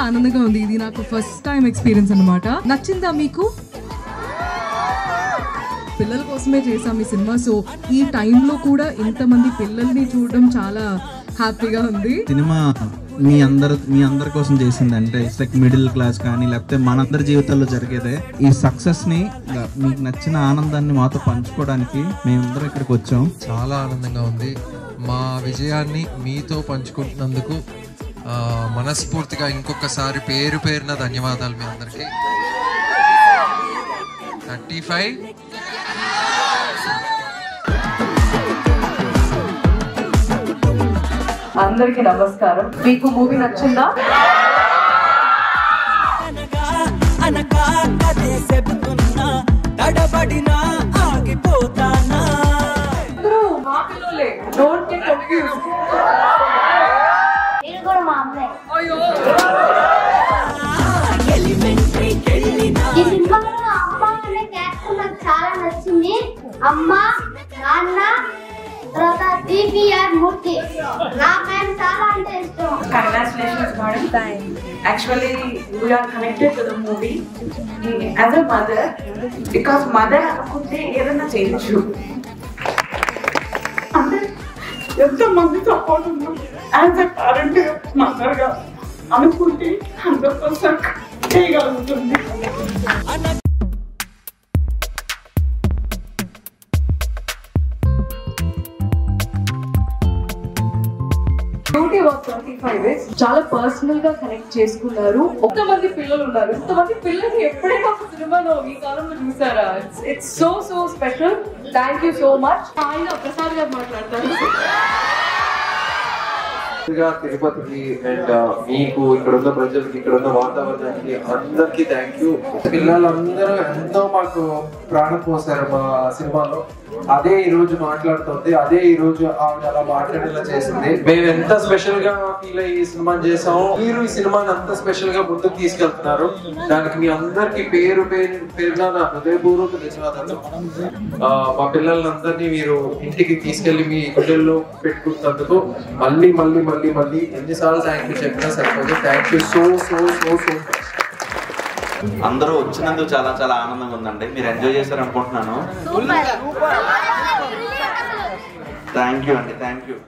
ఆనందంగా ఉంది ఇది నాకు ఫస్ట్ టైం ఎక్స్పీరియన్స్ అన్నమాట నచ్చిందా మీకు పిల్లల కోసమే చేసాం ఈ సినిమా సో ఈ టైంలో కూడా ఇంతమంది పిల్లల్ని చూడడం చాలా హ్యాపీగా ఉంది సినిమా మీ అందరు మీ అందరి కోసం చేసింది అంటే ఇట్స్ లైక్ మిడిల్ క్లాస్ కానీ లేకపోతే మనందరి జీవితాల్లో జరిగేదే ఈ సక్సెస్ ని ఇలా మీకు నచ్చిన ఆనందాన్ని మాతో పంచుకోవడానికి మేమందరం ఇక్కడికి వచ్చాం చాలా ఆనందంగా ఉంది మా విజయాన్ని మీతో పంచుకుంటున్నందుకు ఆ, మనస్ఫూర్తిగా ఇంకొకసారి పేరు పేరున ధన్యవాదాలు మీ అందరికీ థర్టీ ఫైవ్ అందరికి నమస్కారం మీకు మూవీ నచ్చిందా అనగా అనగా కదే చెబుతున్నా తడబడినా ఆగిపోతానా అందరూ మా పిల్లలే డోంట్ గెట్ కన్ఫ్యూజ్ నేను కూడా మా అమ్మాయి అయ్యో ఎలిమెంటరీకి వెళ్ళినా ఈ సినిమాలో అమ్మ అనే క్యారెక్టర్ నాకు చాలా నచ్చింది అమ్మ నాన్న తర్వాత డిపిఆర్ మూర్తి నాకు ఆయన చాలా అంటే ఇష్టం Congratulations, madam. Actually, we are connected to the movie as a mother because mother అనుకుంటే ఏదైనా చేయొచ్చు అంటే ఎంతో మంది సపోర్ట్ ఉన్నాం యాజ్ ఎ పేరెంట్ మదర్గా అనుకుంటే హండ్రెడ్ పర్సెంట్ చేయగలుగుతుంది beauty walk twenty five days చాలా పర్సనల్ గా కనెక్ట్ చేసుకున్నారు మంది పిల్లలు ఉన్నారు ఇంతమంది పిల్లల్ని ఎప్పుడైనా ఒక సినిమాలో ఈ కాలంలో చూసారా it's so so special thank you so much ఆయన ప్రసాద్ గారు మాట్లాడతారు ముందుగా తిరుపతికి అండ్ మీకు ఇక్కడ ఉన్న ప్రజలకి ఇక్కడ ఉన్న వాతావరణానికి అందరికి థ్యాంక్ యూ పిల్లలందరూ ఎంతో మాకు ప్రాణం పోసారు మా సినిమాలో అదే ఈ రోజు మాట్లాడుతుంది అదే ఈ రోజు ఆవిడ అలా మాట్లాడేలా చేసింది మేము ఎంత స్పెషల్ గా ఫీల్ అయ్యి ఈ సినిమాని చేసామో మీరు ఈ సినిమాని అంత స్పెషల్ గా ముందుకు తీసుకెళ్తున్నారు దానికి మీ అందరికి పేరు పేరు పేరుగా నా హృదయపూర్వక ధన్యవాదాలు ఆ, మా పిల్లలందరినీ మీరు ఇంటికి తీసుకెళ్లి మీ గుండెల్లో పెట్టుకున్నందుకు మళ్ళీ మళ్ళీ మళ్ళీ మళ్ళీ ఎన్నిసార్లు థ్యాంక్ యూ చెప్పినా సరిపోదు thank you so so so so అందరూ వచ్చినందుకు చాలా చాలా ఆనందంగా ఉందండి మీరు ఎంజాయ్ చేశారు అనుకుంటున్నాను థ్యాంక్ యూ అండి థ్యాంక్ యూ